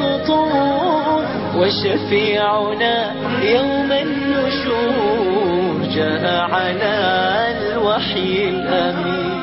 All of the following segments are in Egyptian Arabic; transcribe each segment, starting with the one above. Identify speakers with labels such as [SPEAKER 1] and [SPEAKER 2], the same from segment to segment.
[SPEAKER 1] السطور وشفيعنا يوم النشور جاء على الوحي الأمين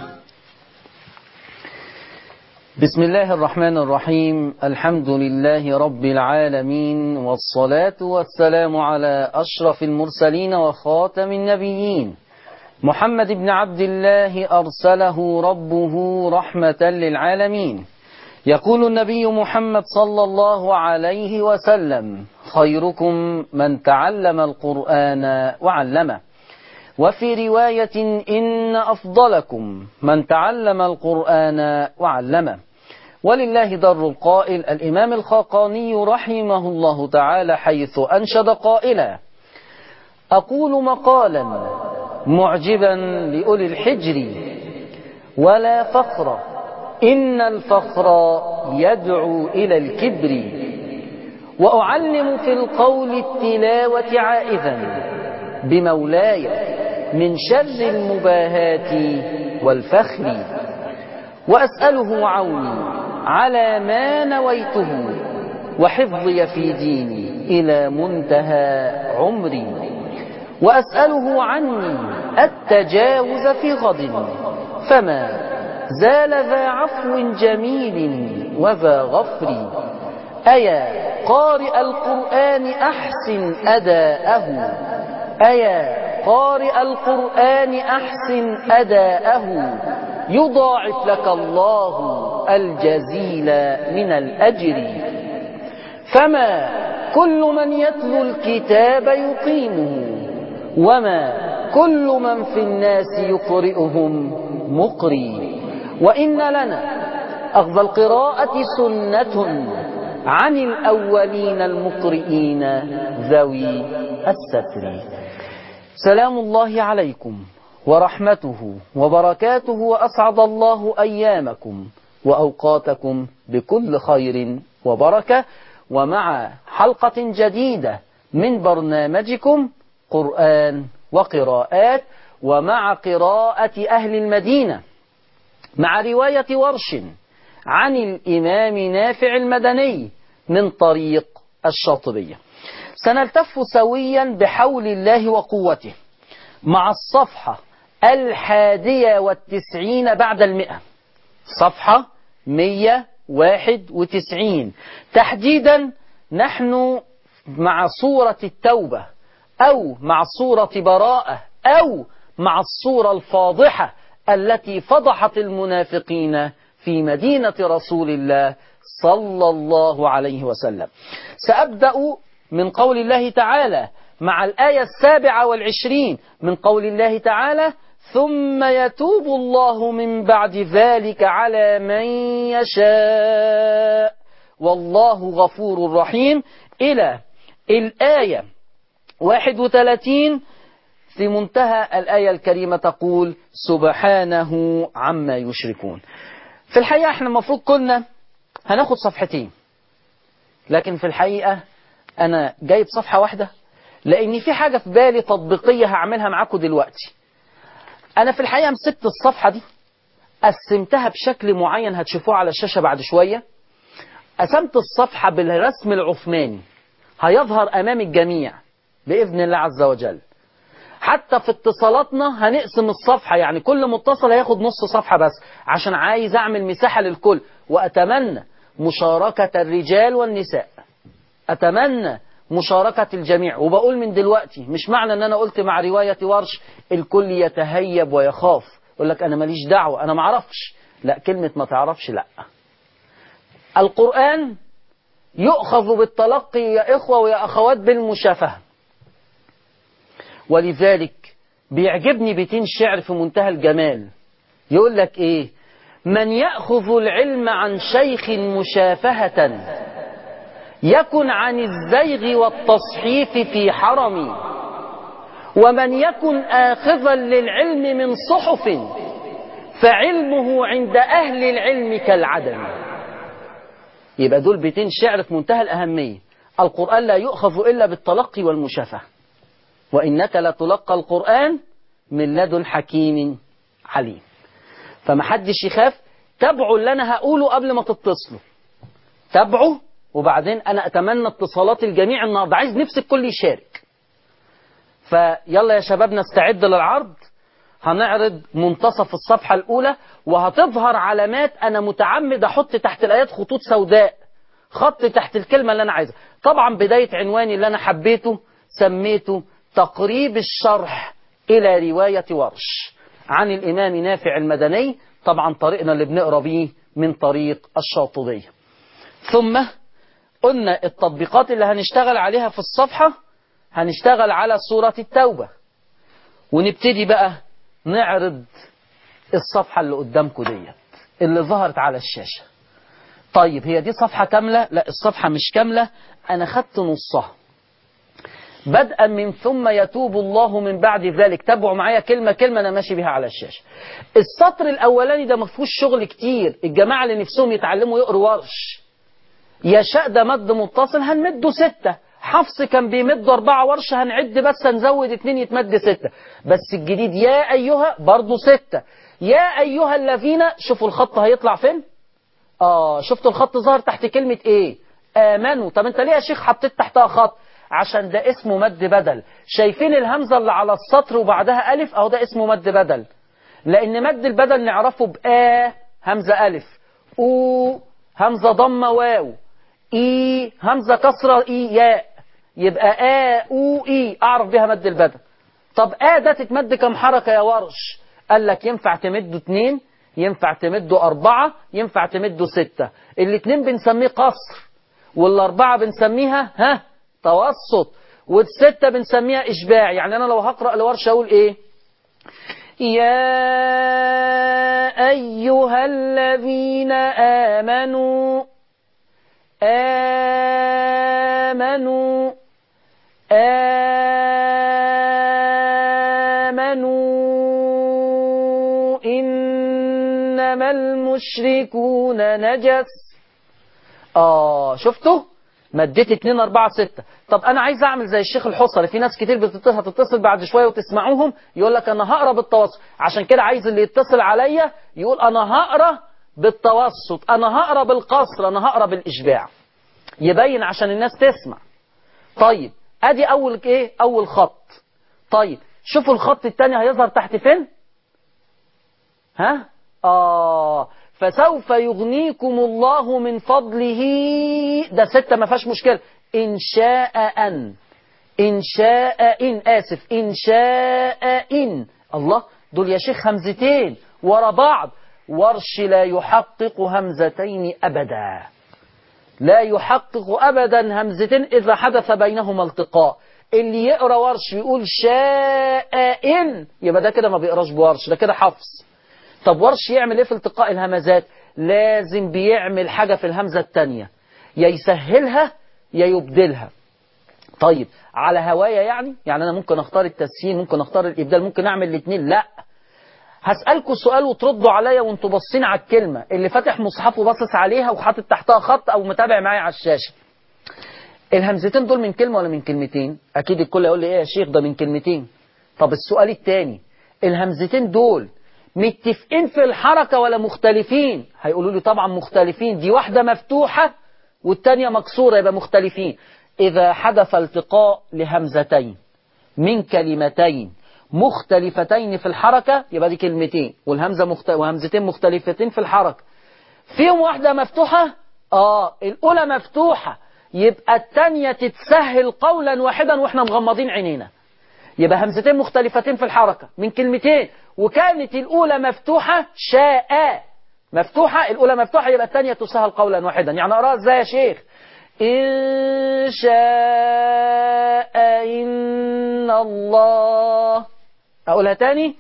[SPEAKER 2] بسم الله الرحمن الرحيم الحمد لله رب العالمين والصلاة والسلام على أشرف المرسلين وخاتم النبيين محمد بن عبد الله أرسله ربه رحمة للعالمين يقول النبي محمد صلى الله عليه وسلم خيركم من تعلم القرآن وعلمه وفي رواية إن أفضلكم من تعلم القرآن وعلمه ولله در القائل الإمام الخاقاني رحمه الله تعالى حيث أنشد قائلا أقول مقالا معجبا لأولي الحجر ولا فخر إن الفخر يدعو إلى الكبر وأعلم في القول التلاوة عائذا بمولاي من شر المباهات والفخر وأسأله عوني على ما نويته وحفظي في ديني إلى منتهى عمري وأسأله عني التجاوز في غد فما زال ذا عفو جميل وذا غفر أيا قارئ القرآن أحسن أداءه أيا قارئ القرآن أحسن أداءه يضاعف لك الله الجزيل من الأجر فما كل من يتلو الكتاب يقيمه وما كل من في الناس يقرئهم مقري وإن لنا أخذ القراءة سنة عن الأولين المقرئين ذوي الستر سلام الله عليكم ورحمته وبركاته وأسعد الله أيامكم وأوقاتكم بكل خير وبركة ومع حلقة جديدة من برنامجكم قرآن وقراءات ومع قراءة أهل المدينة مع رواية ورش عن الإمام نافع المدني من طريق الشاطبية سنلتف سويا بحول الله وقوته مع الصفحة الحادية والتسعين بعد المئة صفحة مية واحد وتسعين تحديدا نحن مع صورة التوبة أو مع صورة براءة أو مع الصورة الفاضحة التي فضحت المنافقين في مدينة رسول الله صلى الله عليه وسلم سأبدأ من قول الله تعالى مع الآية السابعة والعشرين من قول الله تعالى ثم يتوب الله من بعد ذلك على من يشاء والله غفور رحيم إلى الآية 31 في منتهى الآية الكريمة تقول سبحانه عما يشركون في الحقيقة احنا المفروض كنا هناخد صفحتين لكن في الحقيقة أنا جايب صفحة واحدة لأن في حاجة في بالي تطبيقية هعملها معاكم دلوقتي أنا في الحقيقة مسكت الصفحة دي قسمتها بشكل معين هتشوفوه على الشاشة بعد شوية قسمت الصفحة بالرسم العثماني هيظهر أمام الجميع بإذن الله عز وجل حتى في اتصالاتنا هنقسم الصفحة يعني كل متصل هياخد نص صفحة بس عشان عايز أعمل مساحة للكل وأتمنى مشاركة الرجال والنساء أتمنى مشاركة الجميع وبقول من دلوقتي مش معنى ان انا قلت مع رواية ورش الكل يتهيب ويخاف يقول لك انا ماليش دعوة انا معرفش لا كلمة ما تعرفش لا القرآن يؤخذ بالتلقي يا إخوة ويا أخوات بالمشافهة ولذلك بيعجبني بيتين شعر في منتهى الجمال يقول لك إيه من يأخذ العلم عن شيخ مشافهة يكن عن الزيغ والتصحيف في حرم ومن يكن آخذا للعلم من صحف فعلمه عند أهل العلم كالعدم يبقى دول بيتين شعر في منتهى الأهمية القرآن لا يؤخذ إلا بالتلقي والمشافهة وإنك لتلقى القرآن من لدن حكيم عليم فمحدش يخاف تابعوا اللي أنا هقوله قبل ما تتصلوا تابعوا وبعدين أنا أتمنى اتصالات الجميع النهاردة عايز نفسي الكل يشارك فيلا يا شباب نستعد للعرض هنعرض منتصف الصفحة الأولى وهتظهر علامات أنا متعمد أحط تحت الآيات خطوط سوداء خط تحت الكلمة اللي أنا عايزها طبعا بداية عنواني اللي أنا حبيته سميته تقريب الشرح إلى رواية ورش عن الإمام نافع المدني طبعا طريقنا اللي بنقرأ بيه من طريق الشاطبية ثم قلنا التطبيقات اللي هنشتغل عليها في الصفحة هنشتغل على سورة التوبة ونبتدي بقى نعرض الصفحة اللي قدامكم ديت اللي ظهرت على الشاشة طيب هي دي صفحة كاملة لا الصفحة مش كاملة أنا خدت نصها بدءا من ثم يتوب الله من بعد ذلك تابعوا معايا كلمة كلمة أنا ماشي بيها على الشاشة السطر الأولاني ده ما فيهوش شغل كتير الجماعة اللي نفسهم يتعلموا يقروا ورش يشاء ده مد متصل هنمده ستة حفص كان بيمد أربعة ورش هنعد بس هنزود اتنين يتمد ستة بس الجديد يا أيها برضو ستة يا أيها الذين شوفوا الخط هيطلع فين آه شفتوا الخط ظهر تحت كلمة إيه آمنوا طب أنت ليه يا شيخ حطيت تحتها خط عشان ده اسمه مد بدل شايفين الهمزة اللي على السطر وبعدها ألف أهو ده اسمه مد بدل لأن مد البدل نعرفه بآ همزة ألف أو همزة ضمة واو إي همزة كسرة إي ياء يبقى آ أو إي أعرف بيها مد البدل طب آ ده تتمد كم حركة يا ورش قال لك ينفع تمده اتنين ينفع تمده أربعة ينفع تمده ستة الاتنين بنسميه قصر والأربعة بنسميها ها توسط والستة بنسميها إشباع يعني أنا لو هقرأ لورش أقول إيه يا أيها الذين آمنوا آمنوا آمنوا إنما المشركون نجس آه شفتوا مديت 2 4 6 طب انا عايز اعمل زي الشيخ الحصري في ناس كتير بتتصل هتتصل بعد شويه وتسمعوهم يقول لك انا هقرا بالتوسط عشان كده عايز اللي يتصل عليا يقول انا هقرا بالتوسط انا هقرا بالقصر انا هقرا بالاشباع يبين عشان الناس تسمع طيب ادي اول ايه اول خط طيب شوفوا الخط الثاني هيظهر تحت فين ها اه فسوف يغنيكم الله من فضله ده ستة ما فيهاش مشكلة إن شاء أن إن شاء إن آسف إن شاء إن الله دول يا شيخ همزتين ورا بعض ورش لا يحقق همزتين أبدا لا يحقق أبدا همزتين إذا حدث بينهما التقاء اللي يقرأ ورش يقول شاء إن يبقى ده كده ما بيقراش بورش ده كده حفظ طب ورش يعمل ايه في التقاء الهمزات لازم بيعمل حاجة في الهمزة التانية يا يسهلها يا يبدلها طيب على هوايا يعني يعني انا ممكن اختار التسهيل ممكن اختار الابدال ممكن اعمل الاثنين لا هسألكوا سؤال وتردوا عليا وانتوا باصين على الكلمة اللي فاتح مصحفه باصص عليها وحاطط تحتها خط او متابع معايا على الشاشة الهمزتين دول من كلمة ولا من كلمتين اكيد الكل يقول لي ايه يا شيخ ده من كلمتين طب السؤال الثاني الهمزتين دول متفقين في الحركة ولا مختلفين هيقولوا لي طبعا مختلفين دي واحدة مفتوحة والتانية مكسورة يبقى مختلفين إذا حدث التقاء لهمزتين من كلمتين مختلفتين في الحركة يبقى دي كلمتين والهمزة مخت... وهمزتين مختلفتين في الحركة فيهم واحدة مفتوحة آه الأولى مفتوحة يبقى التانية تتسهل قولا واحدا واحنا مغمضين عينينا يبقى همزتين مختلفتين في الحركة من كلمتين وكانت الأولى مفتوحة شاء مفتوحة الأولى مفتوحة يبقى الثانية تسهل قولا واحدا يعني أقراها ازاي يا شيخ إن شاء إن الله أقولها تاني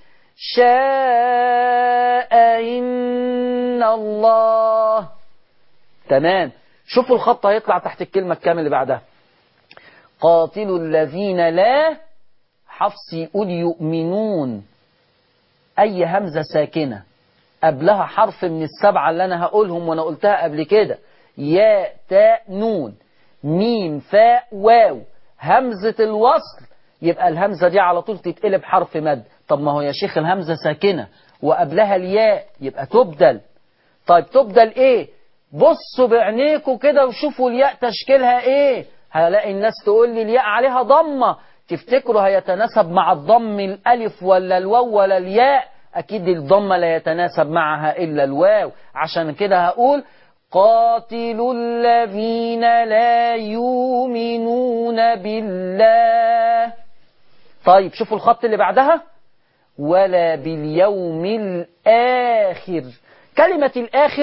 [SPEAKER 2] شاء إن الله تمام شوفوا الخط هيطلع تحت الكلمة الكامل اللي بعدها قاتلوا الذين لا حفص يقول يؤمنون أي همزة ساكنة قبلها حرف من السبعة اللي أنا هقولهم وأنا قلتها قبل كده يا تاء نون ميم فاء واو همزة الوصل يبقى الهمزة دي على طول تتقلب حرف مد طب ما هو يا شيخ الهمزة ساكنة وقبلها الياء يبقى تبدل طيب تبدل ايه بصوا بعينيكوا كده وشوفوا الياء تشكيلها ايه هلاقي الناس تقول لي الياء عليها ضمة تفتكروا هيتناسب مع الضم الألف ولا الواو ولا الياء أكيد الضمة لا يتناسب معها إلا الواو عشان كده هقول قاتلوا الذين لا يؤمنون بالله طيب شوفوا الخط اللي بعدها ولا باليوم الآخر كلمة الآخر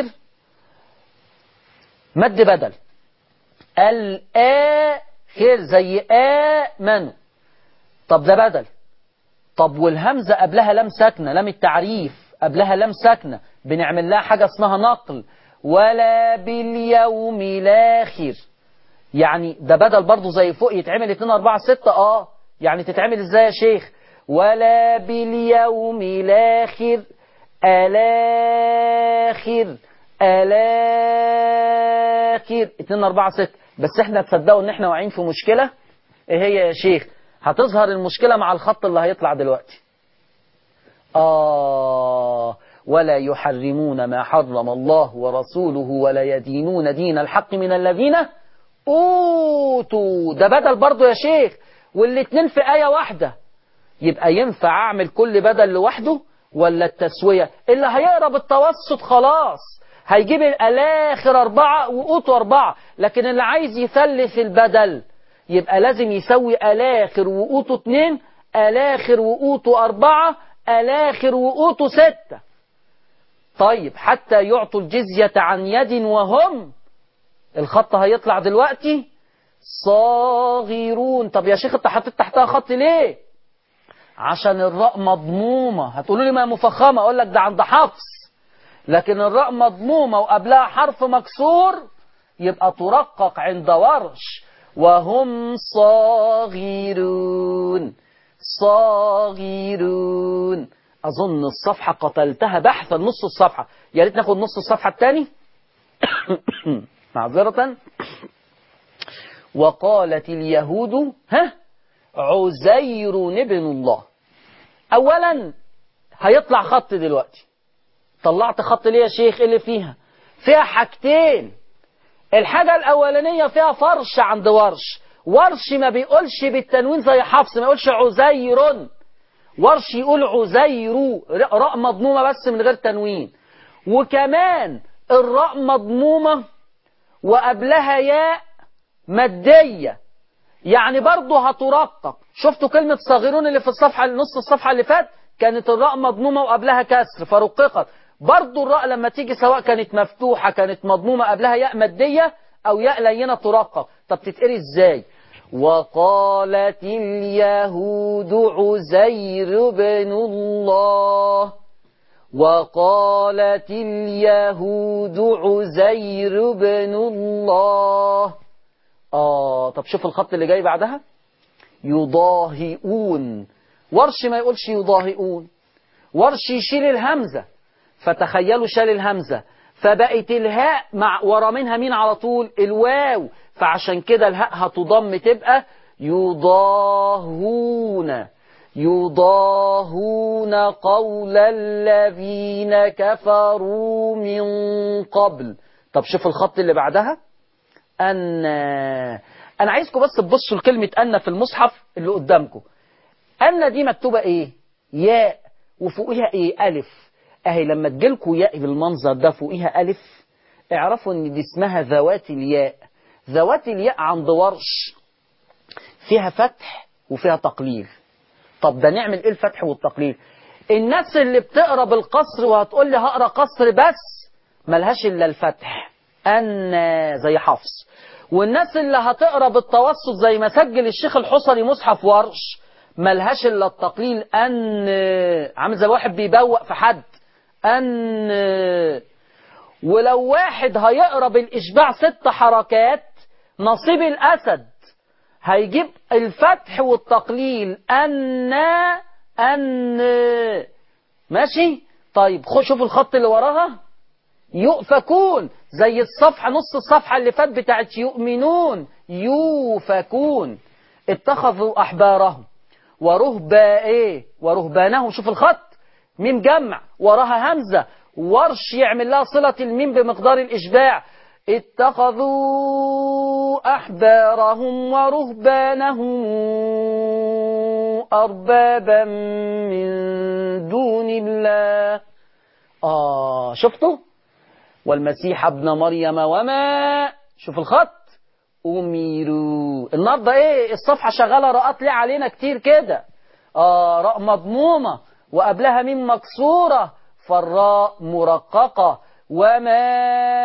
[SPEAKER 2] مد بدل الآخر زي آمنوا طب ده بدل طب والهمزة قبلها لم ساكنة لم التعريف قبلها لم ساكنة بنعمل لها حاجة اسمها نقل ولا باليوم الآخر يعني ده بدل برضه زي فوق يتعمل 2 4 6 اه يعني تتعمل ازاي يا شيخ ولا باليوم الآخر الآخر الآخر 2 4 6 بس احنا تصدقوا ان احنا واقعين في مشكلة ايه هي يا شيخ هتظهر المشكلة مع الخط اللي هيطلع دلوقتي آه ولا يحرمون ما حرم الله ورسوله ولا يدينون دين الحق من الذين أوتوا ده بدل برضه يا شيخ والاتنين في آية واحدة يبقى ينفع أعمل كل بدل لوحده ولا التسوية اللي هيقرا بالتوسط خلاص هيجيب الآخر أربعة وأوتوا أربعة لكن اللي عايز يثلث البدل يبقى لازم يسوي الآخر وأوتوا اتنين الآخر وأوتوا أربعة الآخر وأوتوا ستة طيب حتى يعطوا الجزية عن يد وهم الخط هيطلع دلوقتي صاغرون طب يا شيخ انت حطيت تحتها خط ليه عشان الراء مضمومة هتقولوا لي ما مفخمة اقول لك ده عند حفص لكن الراء مضمومة وقبلها حرف مكسور يبقى ترقق عند ورش وهم صاغرون صاغرون أظن الصفحة قتلتها بحثا نص الصفحة يا ريت ناخد نص الصفحة الثاني معذرة وقالت اليهود ها عزير ابن الله أولا هيطلع خط دلوقتي طلعت خط ليه يا شيخ اللي فيها فيها حاجتين الحاجة الأولانية فيها فرش عند ورش ورش ما بيقولش بالتنوين زي حفص ما يقولش عزير ورش يقول عزير راء مضمومة بس من غير تنوين وكمان الراء مضمومة وقبلها ياء مادية يعني برضه هترقق شفتوا كلمة صغيرون اللي في الصفحة نص الصفحة اللي فات كانت الراء مضمومة وقبلها كسر فرققت برضه الراء لما تيجي سواء كانت مفتوحة كانت مضمومة قبلها ياء مادية أو ياء لينة ترقق طب تتقري ازاي وقالت اليهود عزير بن الله وقالت اليهود عزير بن الله آه طب شوف الخط اللي جاي بعدها يضاهئون ورش ما يقولش يضاهئون ورش يشيل الهمزة فتخيلوا شال الهمزة فبقت الهاء مع ورا منها مين على طول الواو فعشان كده الهاء هتضم تبقى يضاهون يضاهون قول الذين كفروا من قبل طب شوف الخط اللي بعدها أن أنا عايزكم بس تبصوا لكلمة أن في المصحف اللي قدامكم أن دي مكتوبة إيه ياء وفوقها إيه ألف أهي لما تجيلكوا ياء بالمنظر ده فوقها ألف اعرفوا إن دي اسمها ذوات الياء ذوات الياء عند ورش فيها فتح وفيها تقليل طب ده نعمل ايه الفتح والتقليل الناس اللي بتقرا بالقصر وهتقول لي هقرا قصر بس ملهاش الا الفتح ان زي حفص والناس اللي هتقرا بالتوسط زي ما سجل الشيخ الحصري مصحف ورش ملهاش الا التقليل ان عامل زي واحد بيبوق في حد ان ولو واحد هيقرا بالاشباع ست حركات نصيب الاسد هيجيب الفتح والتقليل أن أن ماشي طيب خش شوف الخط اللي وراها يؤفكون زي الصفحة نص الصفحة اللي فات بتاعت يؤمنون يوفكون اتخذوا أحبارهم ورهبا ايه ورهبانهم شوف الخط ميم جمع وراها همزة ورش يعمل لها صلة الميم بمقدار الإشباع اتخذوا أحبارهم ورهبانهم أربابا من دون الله آه شفتوا والمسيح ابن مريم وما شوف الخط أميروا النهارده ايه الصفحة شغالة راءات ليه علينا كتير كده آه راء مضمومة وقبلها ميم مكسورة فالراء مرققة وما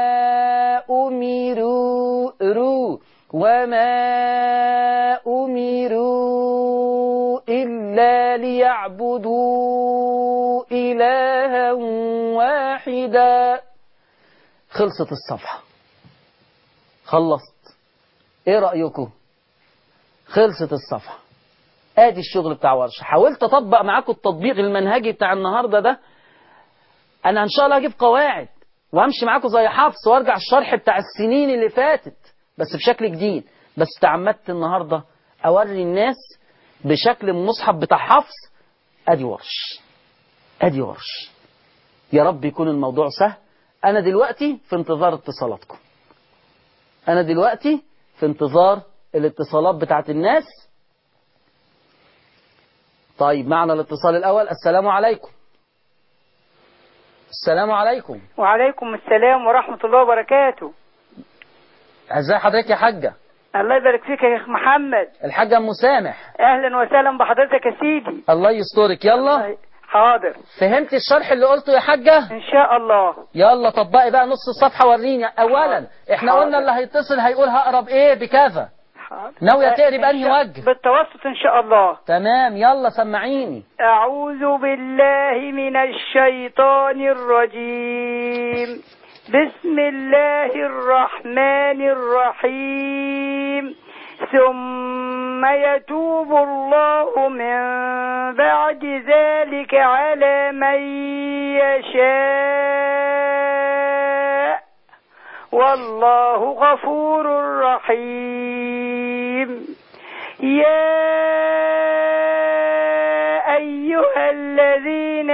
[SPEAKER 2] أميروا رو وما أمروا إلا ليعبدوا إلها واحدا خلصت الصفحة خلصت ايه رأيكم خلصت الصفحة ادي الشغل بتاع ورشة حاولت اطبق معاكم التطبيق المنهجي بتاع النهاردة ده انا ان شاء الله هجيب قواعد وامشي معاكم زي حفص وارجع الشرح بتاع السنين اللي فاتت بس بشكل جديد بس تعمدت النهاردة اوري الناس بشكل المصحف بتاع حفص ادي ورش ادي ورش يا رب يكون الموضوع سهل انا دلوقتي في انتظار اتصالاتكم انا دلوقتي في انتظار الاتصالات بتاعت الناس طيب معنا الاتصال الاول السلام عليكم السلام عليكم
[SPEAKER 3] وعليكم السلام ورحمة الله وبركاته
[SPEAKER 2] ازي حضرتك يا حاجة
[SPEAKER 3] الله يبارك فيك يا شيخ محمد
[SPEAKER 2] الحاجة ام مسامح
[SPEAKER 3] أهلا وسهلا بحضرتك يا سيدي
[SPEAKER 2] الله يسترك يلا
[SPEAKER 3] حاضر
[SPEAKER 2] فهمت الشرح اللي قلته يا حاجة
[SPEAKER 3] إن شاء الله
[SPEAKER 2] يلا طبقي بقى نص الصفحة وريني اولا احنا
[SPEAKER 3] حاضر.
[SPEAKER 2] قلنا اللي هيتصل هيقول هقرب ايه بكذا
[SPEAKER 3] حاضر
[SPEAKER 2] ناوية تقري
[SPEAKER 3] إن
[SPEAKER 2] بأنهي
[SPEAKER 3] شاء-
[SPEAKER 2] وجه؟
[SPEAKER 3] بالتوسط إن شاء الله
[SPEAKER 2] تمام يلا سمعيني
[SPEAKER 3] أعوذ بالله من الشيطان الرجيم بسم الله الرحمن الرحيم ثم يتوب الله من بعد ذلك على من يشاء والله غفور رحيم يا أيها الذين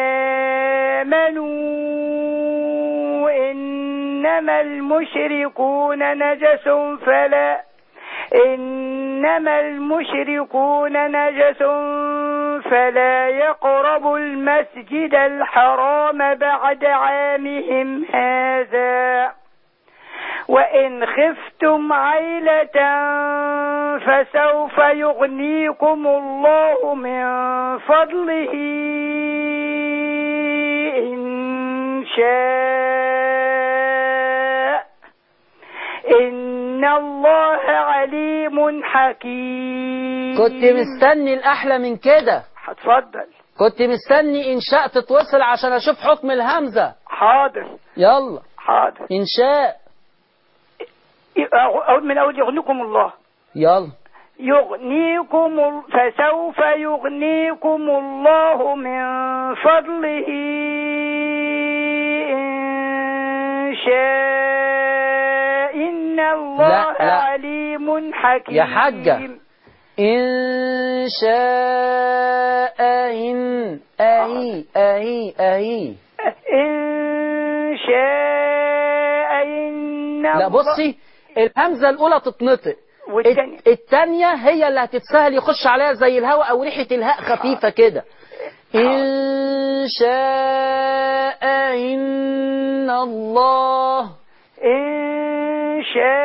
[SPEAKER 3] آمنوا إنما المشركون نجس فلا إنما المشركون نجس فلا يقربوا المسجد الحرام بعد عامهم هذا وإن خفتم عيلة فسوف يغنيكم الله من فضله إن شاء إن الله عليم حكيم
[SPEAKER 2] كنت مستني الأحلى من كده
[SPEAKER 3] هتفضل
[SPEAKER 2] كنت مستني إنشاء تتوصل عشان أشوف حكم الهمزة
[SPEAKER 3] حاضر
[SPEAKER 2] يلا
[SPEAKER 3] حاضر
[SPEAKER 2] إنشاء
[SPEAKER 3] أو- من أول يغنيكم الله
[SPEAKER 2] يلا
[SPEAKER 3] يغنيكم ال- فسوف يغنيكم الله من فضله إن شاء إن الله
[SPEAKER 2] لا، لا.
[SPEAKER 3] عليم حكيم
[SPEAKER 2] يا حاجة. إن شاء إن أهي أهي أهي
[SPEAKER 3] إن شاء إن
[SPEAKER 2] لا
[SPEAKER 3] الله-
[SPEAKER 2] بصي الهمزة الأولى تتنطق
[SPEAKER 3] والتانية
[SPEAKER 2] الت- التانية هي اللي هتتسهل يخش عليها زي الهواء أو ريحة الهاء خفيفة كده إن شاء إن الله
[SPEAKER 3] إن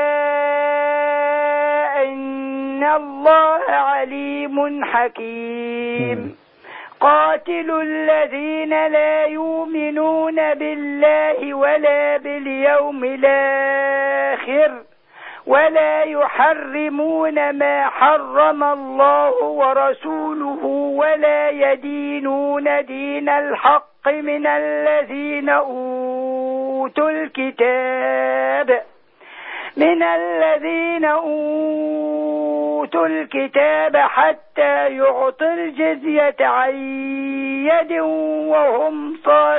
[SPEAKER 3] شاء إن الله عليم حكيم قاتل الذين لا يؤمنون بالله ولا باليوم الآخر ولا يحرمون ما حرم الله ورسوله ولا يدينون دين الحق من الذين أوتوا الكتاب من الذين أوتوا الكتاب حتى يعطوا الجزية عن يد وهم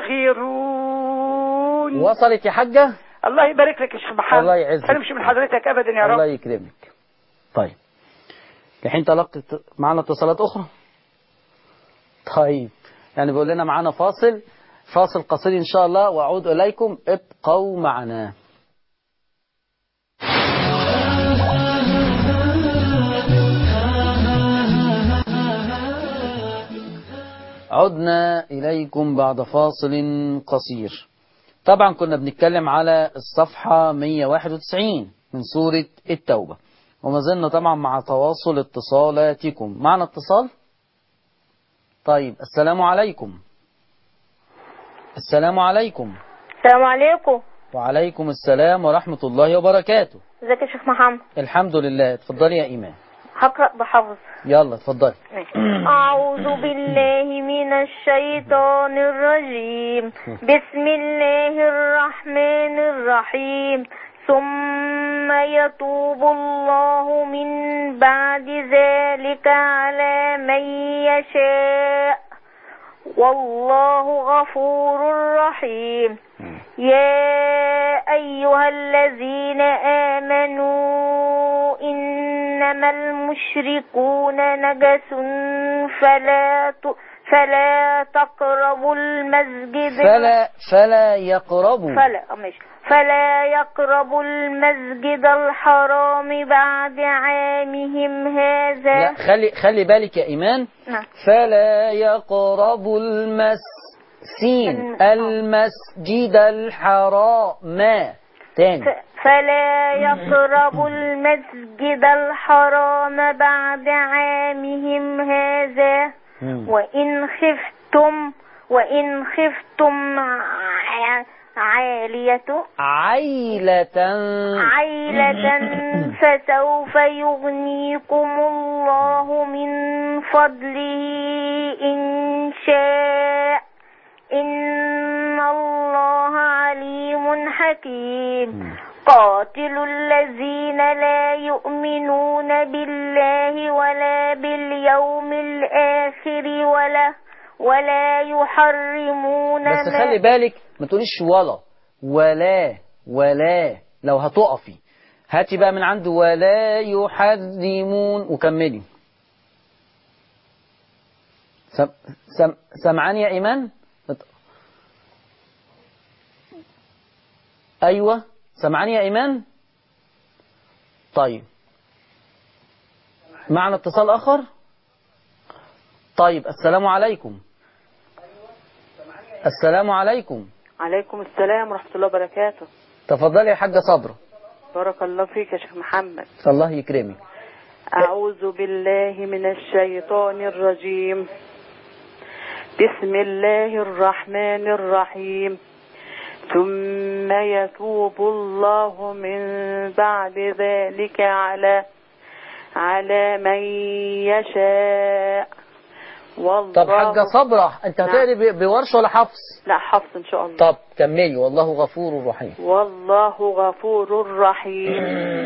[SPEAKER 3] صاغرون
[SPEAKER 2] وصلت يا حاجة
[SPEAKER 3] الله يبارك لك يا شيخ محمد
[SPEAKER 2] الله يعزك.
[SPEAKER 3] حرمش من حضرتك أبدا يا
[SPEAKER 2] الله
[SPEAKER 3] رب
[SPEAKER 2] يكرمك طيب الحين تلقت معنا اتصالات أخرى طيب يعني بيقول لنا معانا فاصل فاصل قصير إن شاء الله وأعود إليكم ابقوا معنا عدنا إليكم بعد فاصل قصير طبعا كنا بنتكلم على الصفحة 191 من سورة التوبة وما زلنا طبعا مع تواصل اتصالاتكم معنا اتصال طيب السلام عليكم السلام عليكم
[SPEAKER 4] السلام عليكم
[SPEAKER 2] وعليكم السلام ورحمة الله وبركاته
[SPEAKER 4] ازيك يا شيخ محمد
[SPEAKER 2] الحمد لله اتفضلي يا إيمان
[SPEAKER 4] هقرأ بحفظ
[SPEAKER 2] يلا اتفضلي
[SPEAKER 4] أعوذ بالله من الشيطان الرجيم بسم الله الرحمن الرحيم ثم يتوب الله من بعد ذلك على من يشاء والله غفور رحيم يا أيها الذين آمنوا إنما المشركون نجس فلا ت... فلا تقربوا المسجد
[SPEAKER 2] فلا فلا يقربوا
[SPEAKER 4] فلا آه، ماشي فلا يقربوا المسجد الحرام بعد عامهم هذا
[SPEAKER 2] لا خلي خلي بالك يا إيمان
[SPEAKER 4] نعم.
[SPEAKER 2] فلا يقربوا المسين المسجد الحرام تاني
[SPEAKER 4] ف- فلا يقربوا المسجد الحرام بعد عامهم هذا
[SPEAKER 2] مم.
[SPEAKER 4] وإن خفتم وإن خفتم ع- عالية
[SPEAKER 2] عيلة
[SPEAKER 4] عيلة فسوف يغنيكم الله من فضله إن شاء إن الله عليم حكيم قاتلوا الذين لا يؤمنون بالله ولا باليوم الآخر ولا ولا يحرمون
[SPEAKER 2] بس
[SPEAKER 4] ما-
[SPEAKER 2] خلي بالك ما تقوليش ولا ولا ولا لو هتقفي هاتي بقى من عند ولا يحرمون وكملي سم سم سمعاني يا إيمان أيوة سمعاني يا إيمان طيب معنا اتصال آخر طيب السلام عليكم السلام عليكم
[SPEAKER 5] عليكم السلام ورحمة الله وبركاته
[SPEAKER 2] تفضلي يا حاجة صبرا
[SPEAKER 5] بارك الله فيك يا شيخ محمد
[SPEAKER 2] الله يكرمك
[SPEAKER 5] أعوذ بالله من الشيطان الرجيم بسم الله الرحمن الرحيم ثم يتوب الله من بعد ذلك على على من يشاء والله
[SPEAKER 2] طب حاجة صبرا انت
[SPEAKER 5] نعم.
[SPEAKER 2] هتقري ب- بورش ولا حفص
[SPEAKER 5] لا حفظ إن شاء الله
[SPEAKER 2] طب كملي والله غفور رحيم
[SPEAKER 5] والله غفور رحيم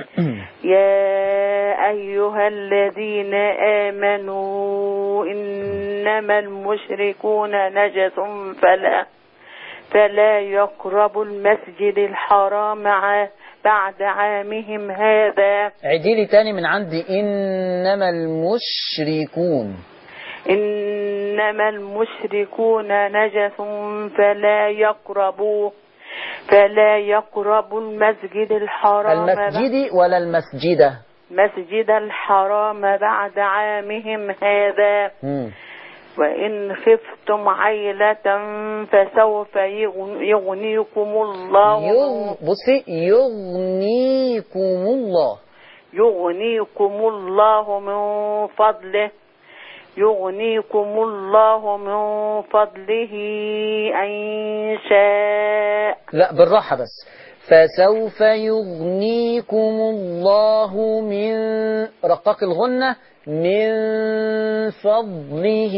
[SPEAKER 5] يا أيها الذين آمنوا إنما المشركون نجس فلا فلا يقربوا المسجد الحرام ع- بعد عامهم هذا
[SPEAKER 2] عيدي لي تاني من عندي إنما المشركون
[SPEAKER 5] إنما المشركون نجس فلا يقربوا فلا يقربوا المسجد الحرام
[SPEAKER 2] المسجد ولا المسجدة
[SPEAKER 5] مسجد الحرام بعد عامهم هذا
[SPEAKER 2] مم.
[SPEAKER 5] وإن خفتم عيلة فسوف يغن- يغنيكم الله
[SPEAKER 2] يغ... بصي يغنيكم الله
[SPEAKER 5] يغنيكم الله من فضله يغنيكم الله من فضله إن شاء
[SPEAKER 2] لا بالراحة بس فسوف يغنيكم الله من رقاق الغنة من فضله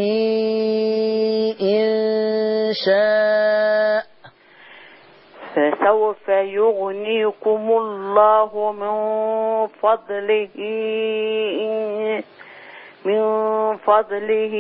[SPEAKER 2] إن شاء
[SPEAKER 5] فسوف يغنيكم الله من فضله إن من فضله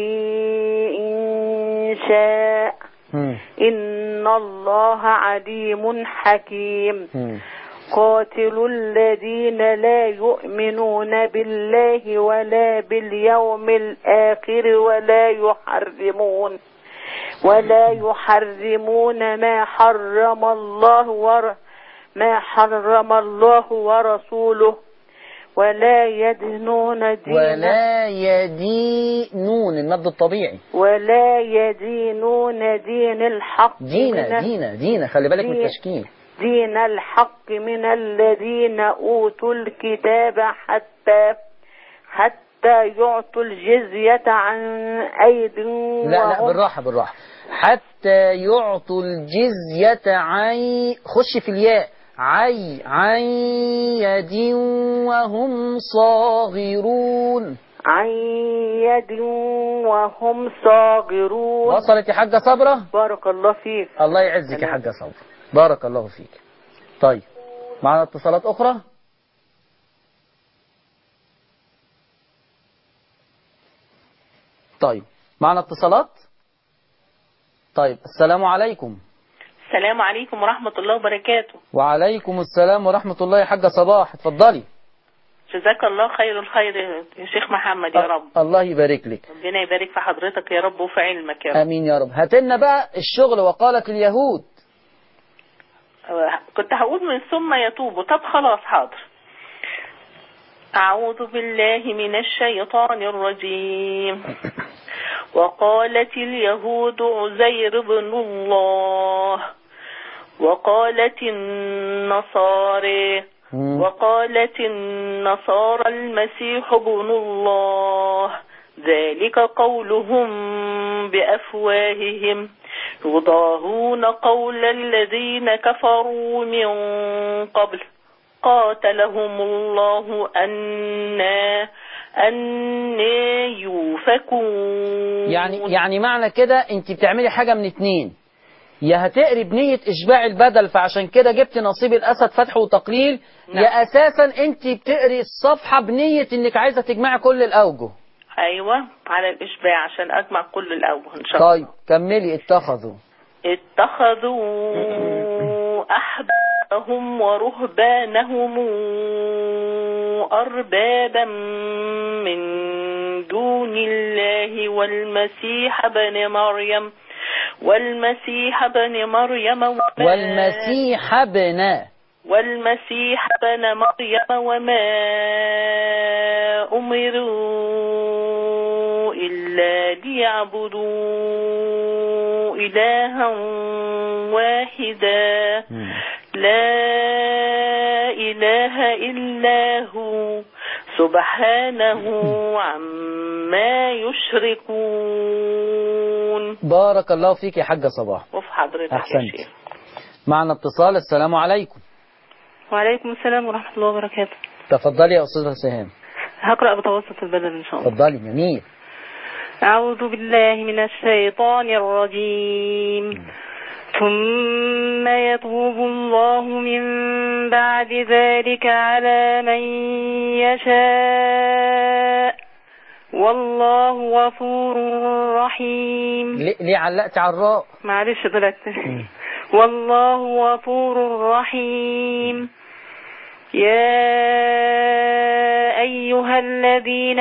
[SPEAKER 5] إن شاء
[SPEAKER 2] مم.
[SPEAKER 5] إن الله عليم حكيم
[SPEAKER 2] مم.
[SPEAKER 5] قاتلوا الذين لا يؤمنون بالله ولا باليوم الآخر ولا يحرمون ولا يحرمون ما حرم الله ور ما حرم الله ورسوله ولا يدينون دين
[SPEAKER 2] ولا يدينون المد الطبيعي
[SPEAKER 5] ولا يدينون دين الحق
[SPEAKER 2] دينا
[SPEAKER 5] من
[SPEAKER 2] دينا دينا خلي بالك من
[SPEAKER 5] دين.
[SPEAKER 2] التشكيل
[SPEAKER 5] دين الحق من الذين أوتوا الكتاب حتى حتى يعطوا الجزية عن أيد
[SPEAKER 2] لا لا
[SPEAKER 5] وهم
[SPEAKER 2] بالراحة بالراحة حتى يعطوا الجزية عن خش في الياء عي عن يد وهم صاغرون
[SPEAKER 5] عن يد وهم صاغرون
[SPEAKER 2] وصلت يا حاجة صبرة
[SPEAKER 5] بارك الله فيك
[SPEAKER 2] الله يعزك يا حاجة صبرة بارك الله فيك طيب معنا اتصالات أخرى طيب معنا اتصالات طيب السلام عليكم
[SPEAKER 6] السلام عليكم ورحمة الله وبركاته
[SPEAKER 2] وعليكم السلام ورحمة الله يا حاجة صباح اتفضلي
[SPEAKER 6] جزاك الله خير الخير يا شيخ محمد يا رب
[SPEAKER 2] الله يبارك لك
[SPEAKER 6] ربنا يبارك في حضرتك يا رب وفي علمك يا رب
[SPEAKER 2] امين يا رب هات لنا بقى الشغل وقالت اليهود
[SPEAKER 6] آه، كنت هقول من ثم يتوب طب خلاص حاضر أعوذ بالله من الشيطان الرجيم وقالت اليهود عزير بن الله وقالت النصارى
[SPEAKER 2] مم.
[SPEAKER 6] وقالت النصارى المسيح ابن الله ذلك قولهم بأفواههم يضاهون قول الذين كفروا من قبل قاتلهم الله أنا أنا يوفكون
[SPEAKER 2] يعني يعني معنى كده انت بتعملي حاجة من اتنين يا هتقري بنية إشباع البدل فعشان كده جبت نصيب الأسد فتح وتقليل
[SPEAKER 6] نعم.
[SPEAKER 2] يا أساسا أنت بتقري الصفحة بنية إنك عايزة تجمعي كل الأوجه
[SPEAKER 6] أيوة على الإشباع عشان أجمع كل الأوجه إن شاء الله
[SPEAKER 2] طيب كملي اتخذوا
[SPEAKER 6] اتخذوا أحبارهم ورهبانهم أربابا من دون الله والمسيح ابن مريم والمسيح ابن مريم وما
[SPEAKER 2] والمسيح ابن
[SPEAKER 6] والمسيح ابن مريم وما أمروا إلا ليعبدوا إلها واحدا لا إله إلا هو سبحانه عما يشركون
[SPEAKER 2] بارك الله فيك يا حاجة صباح
[SPEAKER 6] وفي حضرتك يا
[SPEAKER 2] أحسنت
[SPEAKER 6] شيخ
[SPEAKER 2] معنا اتصال السلام عليكم
[SPEAKER 7] وعليكم السلام ورحمة الله وبركاته
[SPEAKER 2] تفضلي يا أستاذة سهام
[SPEAKER 7] هقرأ بتوسط البدل إن شاء الله
[SPEAKER 2] تفضلي جميل
[SPEAKER 7] أعوذ بالله من الشيطان الرجيم ثم يتوب الله من بعد ذلك على من يشاء والله غفور رحيم
[SPEAKER 2] ليه ليه علقت على الراء
[SPEAKER 7] معلش طلعت والله غفور رحيم يا أيها الذين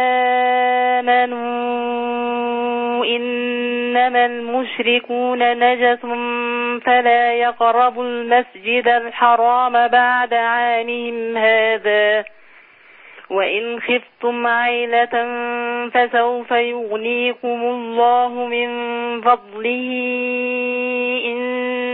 [SPEAKER 7] آمنوا إنما المشركون نجس فلا يقربوا المسجد الحرام بعد عامهم هذا وإن خفتم عيلة فسوف يغنيكم الله من فضله إن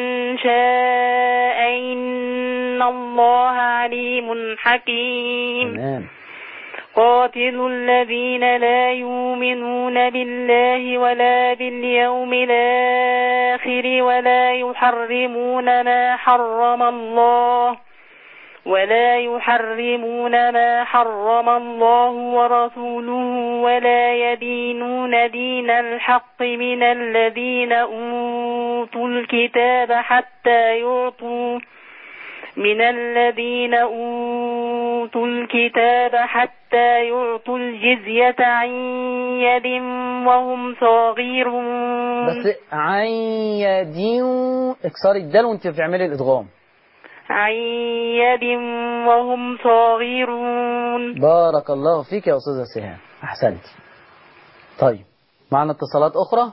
[SPEAKER 7] شاء إن الله عليم حكيم
[SPEAKER 2] تمام
[SPEAKER 7] قاتلوا الذين لا يؤمنون بالله ولا باليوم الآخر ولا يحرمون ما حرم الله ولا يحرمون ما حرم الله ورسوله ولا يدينون دين الحق من الذين أوتوا الكتاب حتى يعطوا من الذين أوتوا الكتاب حتى يعطوا الجزية عن يد وهم صاغرون
[SPEAKER 2] بس عن يدين اكسري الدال وانت بتعملي الادغام
[SPEAKER 7] عن يد وهم صاغرون
[SPEAKER 2] بارك الله فيك يا استاذه سهام احسنت طيب معنا اتصالات اخرى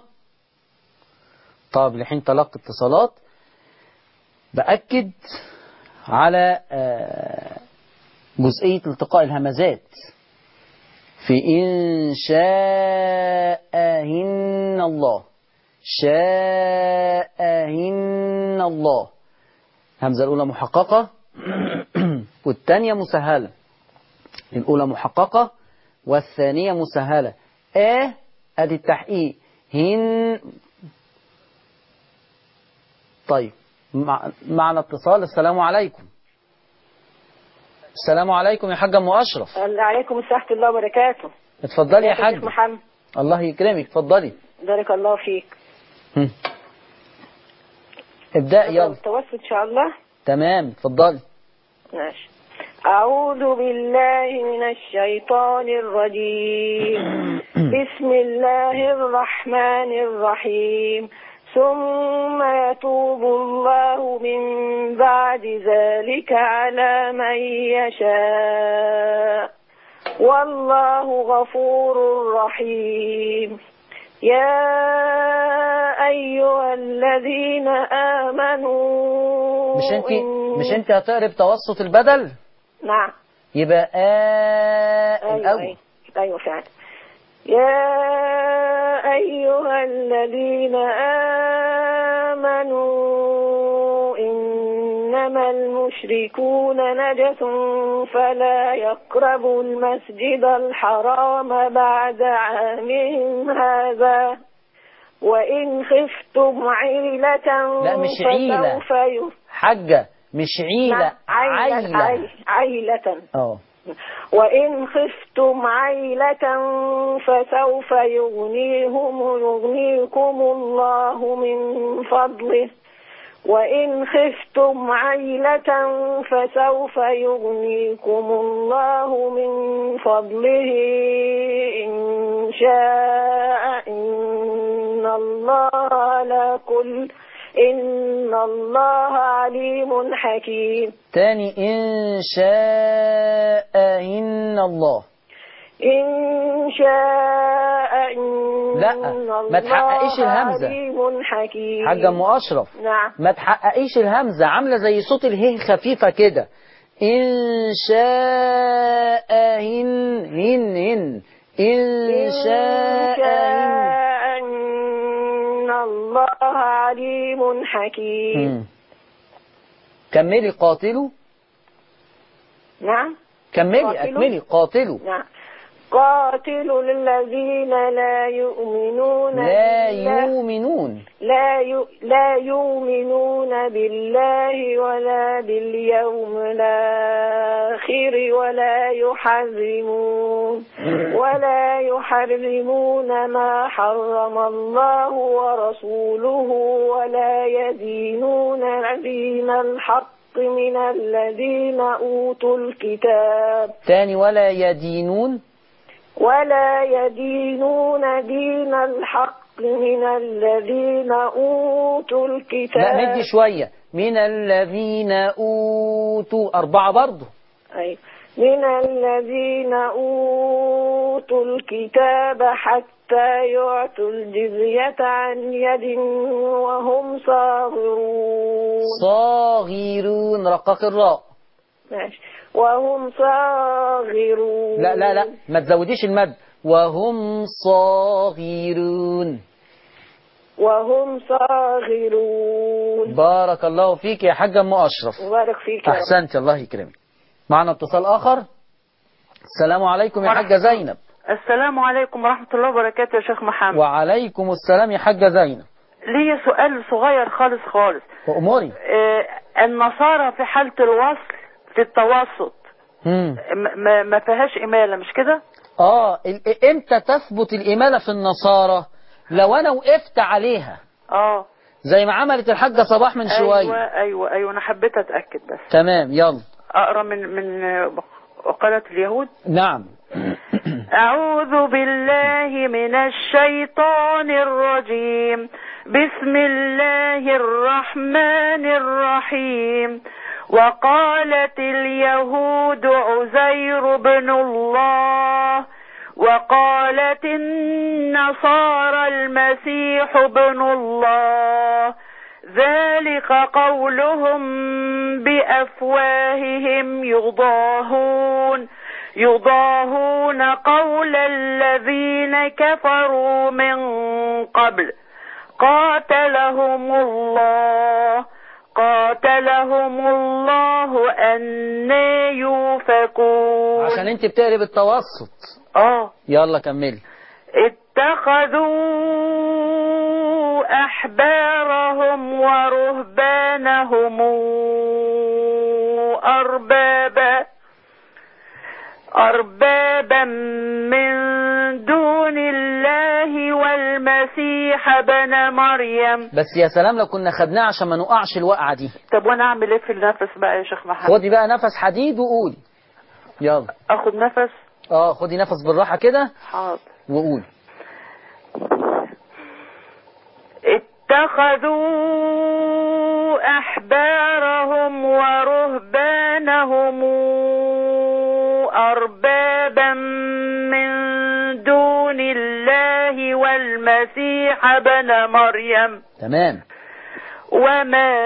[SPEAKER 2] طب لحين تلقي اتصالات باكد على آه، جزئية التقاء الهمزات في إن شاءهن الله شاءهن الله همزة الأولى محققة والثانية مسهلة الأولى محققة والثانية مسهلة آه أدي التحقيق هن طيب مع... معنا اتصال السلام عليكم السلام عليكم يا حاج ام اشرف
[SPEAKER 5] عليكم ورحمة الله وبركاته
[SPEAKER 2] اتفضلي يا
[SPEAKER 5] ازيك
[SPEAKER 2] حاج
[SPEAKER 5] شيخ محمد
[SPEAKER 2] الله يكرمك اتفضلي
[SPEAKER 5] بارك الله فيك
[SPEAKER 2] هم. ابدأ يلا
[SPEAKER 5] التوسل إن شاء الله
[SPEAKER 2] تمام اتفضلي
[SPEAKER 5] ماشي أعوذ بالله من الشيطان الرجيم بسم الله الرحمن الرحيم ثم يتوب الله من بعد ذلك على من يشاء والله غفور رحيم يا أيها الذين آمنوا
[SPEAKER 2] مش انت
[SPEAKER 5] إن-
[SPEAKER 2] مش انت هتقرب توسط البدل
[SPEAKER 5] نعم
[SPEAKER 2] يبقى آه
[SPEAKER 5] أيوة
[SPEAKER 2] الأول
[SPEAKER 5] أيوة, أيوة فعلا يا أيها الذين آمنوا إنما المشركون نجس فلا يقربوا المسجد الحرام بعد عامهم هذا وإن خفتم عيلة
[SPEAKER 2] لا، مش عيلة.
[SPEAKER 5] فسوف ي-
[SPEAKER 2] حاجة مش عيلة
[SPEAKER 5] نعم، عيلة
[SPEAKER 2] عيلة
[SPEAKER 5] عيلة
[SPEAKER 2] اه
[SPEAKER 5] وإن خفتم عيلة فسوف يغنيهم يغنيكم الله من فضله وإن خفتم عيلة فسوف يغنيكم الله من فضله إن شاء إن الله على كل إن الله عليم حكيم
[SPEAKER 2] تاني إن شاء إن الله
[SPEAKER 5] إن شاء إن
[SPEAKER 2] لا، ما تحققيش
[SPEAKER 5] الله
[SPEAKER 2] الهمزة.
[SPEAKER 5] عليم حكيم
[SPEAKER 2] حاج ام اشرف
[SPEAKER 5] نعم
[SPEAKER 2] ما تحققيش الهمزة عاملة زي صوت الهه خفيفة كده إن شاء هن هن هن إن شاء هن
[SPEAKER 5] إن الله عليم حكيم
[SPEAKER 2] مم. كملي قاتلوا
[SPEAKER 5] نعم
[SPEAKER 2] كملي
[SPEAKER 5] قاتلوا؟
[SPEAKER 2] أكملي قاتلوا
[SPEAKER 5] نعم قاتلوا الذين لا يؤمنون
[SPEAKER 2] لا
[SPEAKER 5] بالله
[SPEAKER 2] يؤمنون
[SPEAKER 5] لا ي... لا يؤمنون بالله ولا باليوم الآخر ولا يحرمون ولا يحرمون ما حرم الله ورسوله ولا يدينون دين الحق من الذين أوتوا الكتاب
[SPEAKER 2] تاني ولا يدينون
[SPEAKER 5] ولا يدينون دين الحق من الذين أوتوا الكتاب
[SPEAKER 2] لا ندي شوية من الذين أوتوا أربعة برضه
[SPEAKER 5] أي من الذين أوتوا الكتاب حتى يعطوا الجزية عن يد وهم صاغرون
[SPEAKER 2] صاغرون رقاق الراء
[SPEAKER 5] ماشي. وهم صاغرون
[SPEAKER 2] لا لا لا ما تزوديش المد وهم صاغرون
[SPEAKER 5] وهم صاغرون
[SPEAKER 2] بارك الله فيك يا حاج ام اشرف
[SPEAKER 5] مبارك فيك يا رب
[SPEAKER 2] احسنت الله يكرمك معنا اتصال اخر السلام عليكم يا حاجه زينب
[SPEAKER 8] السلام عليكم ورحمة الله وبركاته يا شيخ محمد
[SPEAKER 2] وعليكم السلام يا حاجه زينب
[SPEAKER 8] ليا سؤال صغير خالص خالص
[SPEAKER 2] واموري
[SPEAKER 8] آه النصارى في حالة الوصل في التوسط
[SPEAKER 2] مم.
[SPEAKER 8] م- ما ما فيهاش إمالة مش كده؟
[SPEAKER 2] اه ال- امتى تثبت الاماله في النصارى لو انا وقفت عليها
[SPEAKER 8] اه
[SPEAKER 2] زي ما عملت الحاجه صباح من شويه
[SPEAKER 8] ايوه ايوه ايوه انا حبيت اتأكد بس
[SPEAKER 2] تمام يلا
[SPEAKER 8] اقرا من من آه، وقالة اليهود
[SPEAKER 2] نعم
[SPEAKER 8] أعوذ بالله من الشيطان الرجيم بسم الله الرحمن الرحيم وقالت اليهود عزير بن الله وقالت النصارى المسيح بن الله ذلك قولهم بأفواههم يضاهون يضاهون قول الذين كفروا من قبل قاتلهم الله قاتلهم الله أن يوفكون
[SPEAKER 2] عشان انت بتقري بالتوسط
[SPEAKER 8] اه
[SPEAKER 2] يلا كملي
[SPEAKER 8] اتخذوا أحبارهم ورهبانهم أربابا أربابا من دون الله والمسيح بن مريم
[SPEAKER 2] بس يا سلام لو كنا خدناه عشان ما نقعش الوقعة دي
[SPEAKER 8] طب وانا اعمل ايه في النفس بقى يا شيخ محمد
[SPEAKER 2] خدي بقى نفس حديد وقولي يلا
[SPEAKER 8] اخد نفس
[SPEAKER 2] اه خدي نفس بالراحة كده
[SPEAKER 8] حاضر
[SPEAKER 2] وقولي
[SPEAKER 8] اتخذوا أحبارهم ورهبانهم أربابا من دون الله والمسيح بن مريم
[SPEAKER 2] تمام
[SPEAKER 8] وما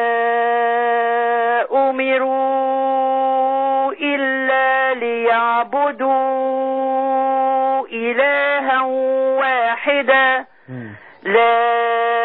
[SPEAKER 8] أمروا إلا ليعبدوا إلها واحدا
[SPEAKER 2] مم.
[SPEAKER 8] لا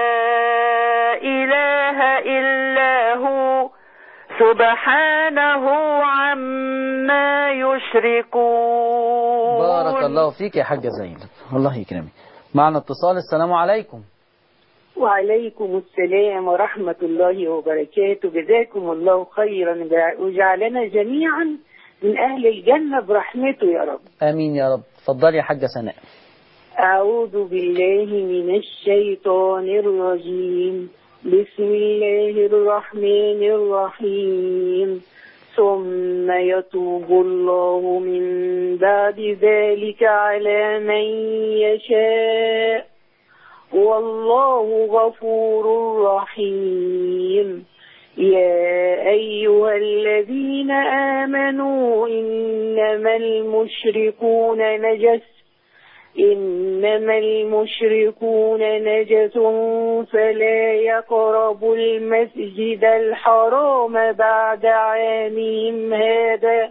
[SPEAKER 8] إله إلا هو سبحانه عما يشركون
[SPEAKER 2] بارك الله فيك يا حاجة زينب الله يكرمك معنا اتصال السلام عليكم
[SPEAKER 9] وعليكم السلام ورحمة الله وبركاته جزاكم الله خيرا وجعلنا جميعا من أهل الجنة برحمته يا رب
[SPEAKER 2] امين يا رب اتفضلي يا حاجة سناء
[SPEAKER 9] أعوذ بالله من الشيطان الرجيم بسم الله الرحمن الرحيم ثم يتوب الله من بعد ذلك على من يشاء والله غفور رحيم يا أيها الذين آمنوا إنما المشركون نجس إنما المشركون نجس فلا يقربوا المسجد الحرام بعد عامهم هذا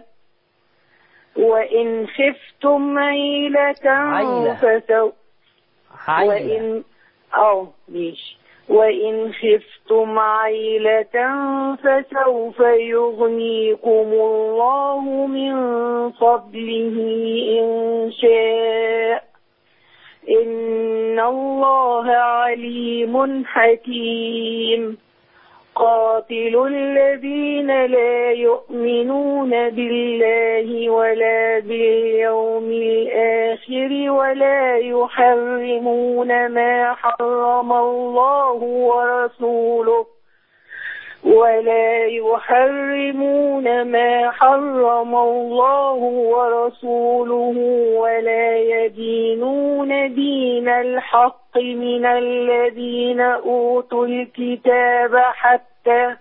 [SPEAKER 9] وإن خفتم عيلة
[SPEAKER 2] عيلة.
[SPEAKER 9] فسو
[SPEAKER 2] عيلة
[SPEAKER 9] وإن أو ماشي وإن خفتم عيلة فسوف يغنيكم الله من فضله إن شاء إن الله عليم حكيم قاتلوا الذين لا يؤمنون بالله ولا باليوم الآخر ولا يحرمون ما حرم الله ورسوله ولا يحرمون ما حرم الله ورسوله ولا يدينون دين الحق من الذين أوتوا الكتاب حتى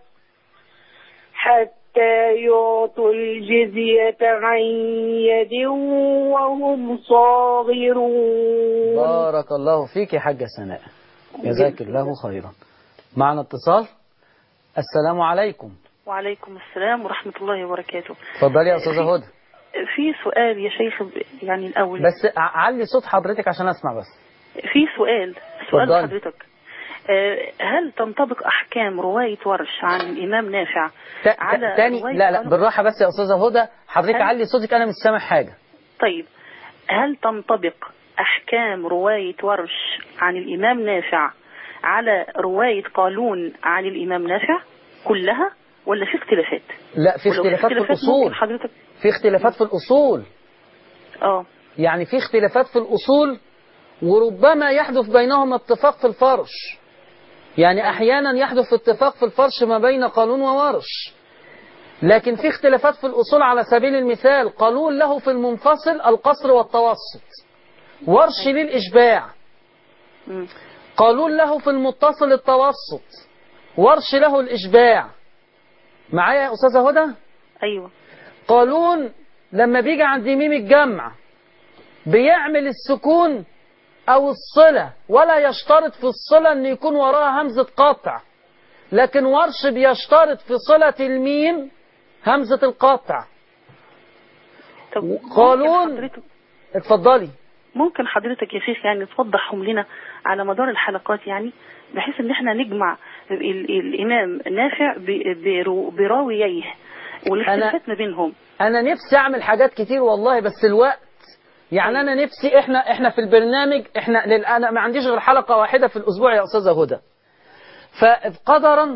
[SPEAKER 9] حتى يعطوا الجزية عن يد وهم صاغرون
[SPEAKER 2] بارك الله فيك يا حاجة سناء جزاك الله خيرا معنا اتصال السلام عليكم
[SPEAKER 10] وعليكم السلام ورحمة الله وبركاته
[SPEAKER 2] اتفضلي يا أستاذة هدى
[SPEAKER 10] في سؤال يا شيخ يعني الأول
[SPEAKER 2] بس ع- علي صوت حضرتك عشان أسمع بس
[SPEAKER 10] في سؤال سؤال
[SPEAKER 2] اتفضلي.
[SPEAKER 10] حضرتك آه، هل تنطبق أحكام رواية ورش عن الإمام نافع
[SPEAKER 2] تا-
[SPEAKER 10] على
[SPEAKER 2] تا- تاني
[SPEAKER 10] رواية
[SPEAKER 2] لا لا
[SPEAKER 10] قانون-
[SPEAKER 2] بالراحة بس يا أستاذة هدى حضرتك
[SPEAKER 10] هل-
[SPEAKER 2] علي صوتك أنا مش سامع حاجة
[SPEAKER 10] طيب هل تنطبق أحكام رواية ورش عن الإمام نافع على رواية قالون عن الإمام نافع كلها ولا في اختلافات؟
[SPEAKER 2] لا في
[SPEAKER 10] ولو
[SPEAKER 2] اختلافات في الأصول
[SPEAKER 10] ممكن حضرتك
[SPEAKER 2] في اختلافات في الأصول
[SPEAKER 10] اه
[SPEAKER 2] يعني في اختلافات في الأصول وربما يحدث بينهم اتفاق في الفرش يعني أحيانا يحدث اتفاق في الفرش ما بين قانون وورش لكن في اختلافات في الأصول على سبيل المثال قانون له في المنفصل القصر والتوسط ورش للإشباع
[SPEAKER 10] مم.
[SPEAKER 2] قانون له في المتصل التوسط ورش له الإشباع معايا يا أستاذة هدى
[SPEAKER 10] أيوه
[SPEAKER 2] قانون لما بيجي عند ميم الجمع بيعمل السكون او الصلة ولا يشترط في الصلة ان يكون وراها همزة قطع لكن ورش بيشترط في صلة الميم همزة القطع
[SPEAKER 10] طب ممكن
[SPEAKER 2] قانون
[SPEAKER 10] حضرتك
[SPEAKER 2] اتفضلي
[SPEAKER 10] ممكن حضرتك يا شيخ يعني توضحهم لنا على مدار الحلقات يعني بحيث ان احنا نجمع ال- الامام نافع ب- برو- براوييه والاختلافات ما بينهم
[SPEAKER 2] انا نفسي اعمل حاجات كتير والله بس الوقت يعني انا نفسي احنا احنا في البرنامج احنا لل- انا ما عنديش غير حلقه واحده في الاسبوع يا استاذه هدى فقدرا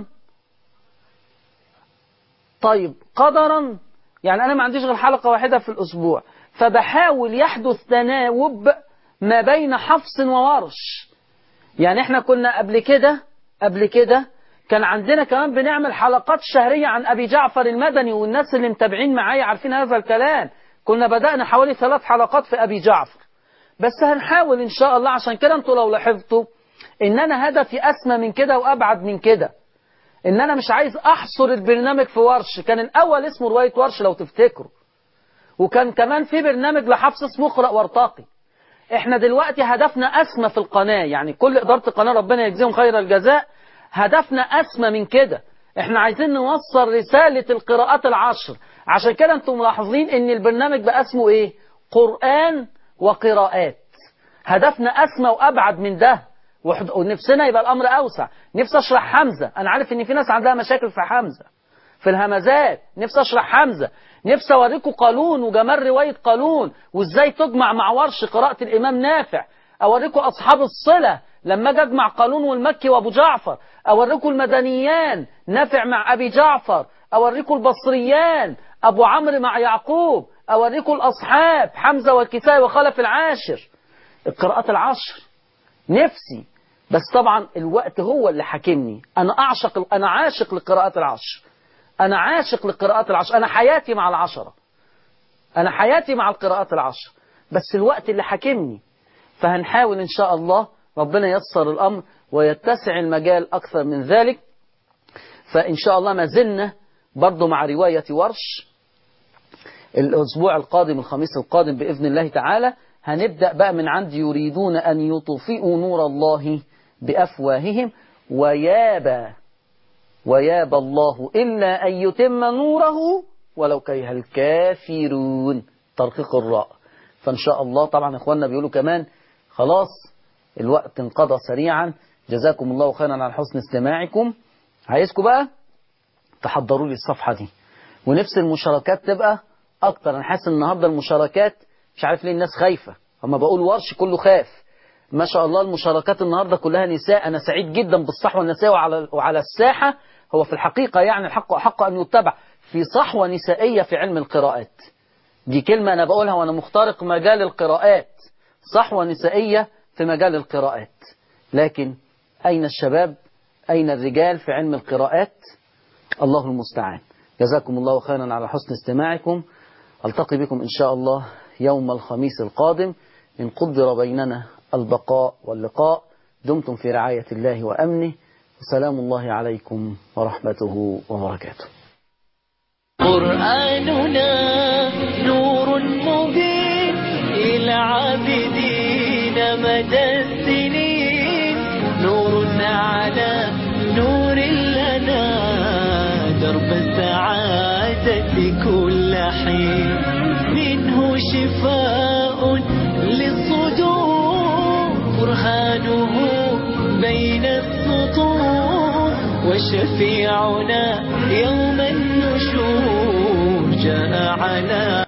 [SPEAKER 2] طيب قدرا يعني انا ما عنديش غير حلقه واحده في الاسبوع فبحاول يحدث تناوب ما بين حفص وورش يعني احنا كنا قبل كده قبل كده كان عندنا كمان بنعمل حلقات شهرية عن أبي جعفر المدني والناس اللي متابعين معايا عارفين هذا الكلام كنا بدأنا حوالي ثلاث حلقات في أبي جعفر بس هنحاول إن شاء الله عشان كده انتوا لو لاحظتوا إن أنا هدفي أسمى من كده وأبعد من كده إن أنا مش عايز أحصر البرنامج في ورش كان الأول اسمه رواية ورش لو تفتكروا وكان كمان في برنامج لحفص اسمه اقرأ وارتقي احنا دلوقتي هدفنا أسمى في القناة يعني كل إدارة القناة ربنا يجزيهم خير الجزاء هدفنا أسمى من كده احنا عايزين نوصل رسالة القراءات العشر عشان كده انتم ملاحظين ان البرنامج بقى اسمه ايه قرآن وقراءات هدفنا أسمى وأبعد من ده وحد- ونفسنا يبقى الأمر أوسع نفسي أشرح حمزة أنا عارف إن في ناس عندها مشاكل في حمزة في الهمزات نفسي أشرح حمزة نفسي أوريكم قانون وجمال رواية قانون وإزاي تجمع مع ورش قراءة الإمام نافع أوريكم أصحاب الصلة لما أجي أجمع قانون والمكي وأبو جعفر أوريكم المدنيان نافع مع أبي جعفر أوريكم البصريان أبو عمرو مع يعقوب أوريكم الأصحاب حمزة والكسائي وخلف العاشر القراءات العشر نفسي بس طبعا الوقت هو اللي حاكمني أنا أعشق أنا عاشق للقراءات العشر أنا عاشق للقراءات العشر أنا حياتي مع العشرة أنا حياتي مع القراءات العشر بس الوقت اللي حاكمني فهنحاول إن شاء الله ربنا يسر الأمر ويتسع المجال أكثر من ذلك فإن شاء الله ما زلنا برضو مع رواية ورش الأسبوع القادم الخميس القادم بإذن الله تعالى هنبدأ بقى من عند يريدون أن يطفئوا نور الله بأفواههم ويابى ويابى الله إلا أن يتم نوره ولو كره الكافرون ترقيق الراء فإن شاء الله طبعا إخواننا بيقولوا كمان خلاص الوقت انقضى سريعا جزاكم الله خيرا على حسن استماعكم عايزكم بقى تحضروا لي الصفحة دي ونفس المشاركات تبقى أكتر أنا حاسس النهاردة المشاركات مش عارف ليه الناس خايفة أما بقول ورش كله خاف ما شاء الله المشاركات النهاردة كلها نساء أنا سعيد جدا بالصحوة النسائية وعلى, وعلى الساحة هو في الحقيقة يعني الحق أحق أن يتبع في صحوة نسائية في علم القراءات دي كلمة أنا بقولها وأنا مخترق مجال القراءات صحوة نسائية في مجال القراءات لكن أين الشباب أين الرجال في علم القراءات الله المستعان جزاكم الله خيرا على حسن استماعكم ألتقي بكم إن شاء الله يوم الخميس القادم إن قدر بيننا البقاء واللقاء دمتم في رعاية الله وأمنه وسلام الله عليكم ورحمته وبركاته
[SPEAKER 1] قرآننا نور مبين إلى عابدين مدى السنين نور على نور لنا درب السعادة كل حين منه شفاء للصدور برهانه بين السطور وشفيعنا يوم النشور جاء على